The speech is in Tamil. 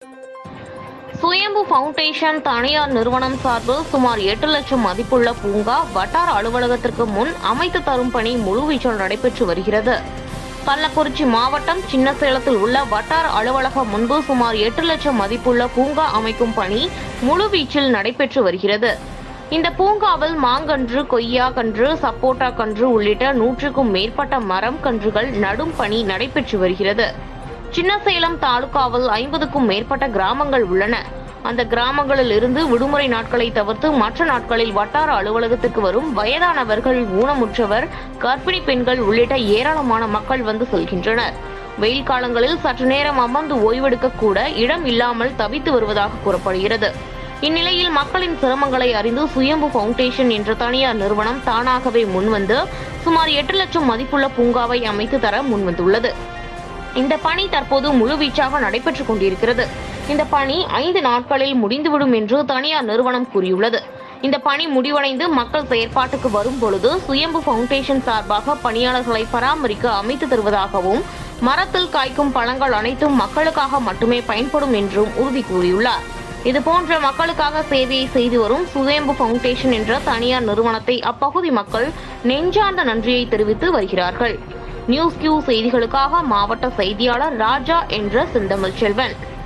சுயம்பு ஃபவுண்டேஷன் தனியார் நிறுவனம் சார்பில் சுமார் எட்டு லட்சம் மதிப்புள்ள பூங்கா வட்டார அலுவலகத்திற்கு முன் அமைத்து தரும் பணி முழுவீச்சில் நடைபெற்று வருகிறது கள்ளக்குறிச்சி மாவட்டம் சின்னசேலத்தில் உள்ள வட்டார அலுவலகம் முன்பு சுமார் எட்டு லட்சம் மதிப்புள்ள பூங்கா அமைக்கும் பணி முழுவீச்சில் நடைபெற்று வருகிறது இந்த பூங்காவில் மாங்கன்று கொய்யா கன்று சப்போட்டா கன்று உள்ளிட்ட நூற்றுக்கும் மேற்பட்ட மரம் கன்றுகள் நடும் பணி நடைபெற்று வருகிறது சின்னசேலம் தாலுகாவில் ஐம்பதுக்கும் மேற்பட்ட கிராமங்கள் உள்ளன அந்த கிராமங்களில் இருந்து விடுமுறை நாட்களை தவிர்த்து மற்ற நாட்களில் வட்டார அலுவலகத்துக்கு வரும் வயதானவர்கள் ஊனமுற்றவர் கர்ப்பிணி பெண்கள் உள்ளிட்ட ஏராளமான மக்கள் வந்து செல்கின்றனர் வெயில் காலங்களில் சற்று நேரம் அமர்ந்து ஓய்வெடுக்க கூட இடம் இல்லாமல் தவித்து வருவதாக கூறப்படுகிறது இந்நிலையில் மக்களின் சிரமங்களை அறிந்து சுயம்பு ஃபவுண்டேஷன் என்ற தனியார் நிறுவனம் தானாகவே முன்வந்து சுமார் எட்டு லட்சம் மதிப்புள்ள பூங்காவை அமைத்து தர முன்வந்துள்ளது இந்த பணி தற்போது முழுவீச்சாக நடைபெற்றுக் கொண்டிருக்கிறது இந்த பணி ஐந்து நாட்களில் முடிந்துவிடும் என்று தனியார் நிறுவனம் கூறியுள்ளது இந்த பணி முடிவடைந்து மக்கள் செயற்பாட்டுக்கு வரும் பொழுது சுயம்பு ஃபவுண்டேஷன் சார்பாக பணியாளர்களை பராமரிக்க அமைத்து தருவதாகவும் மரத்தில் காய்க்கும் பழங்கள் அனைத்தும் மக்களுக்காக மட்டுமே பயன்படும் என்றும் உறுதி கூறியுள்ளார் இதுபோன்ற மக்களுக்காக சேவையை செய்து வரும் சுயம்பு ஃபவுண்டேஷன் என்ற தனியார் நிறுவனத்தை அப்பகுதி மக்கள் நெஞ்சார்ந்த நன்றியை தெரிவித்து வருகிறார்கள் நியூஸ் கியூ செய்திகளுக்காக மாவட்ட செய்தியாளர் ராஜா என்ற செந்தமிழ் செல்வன்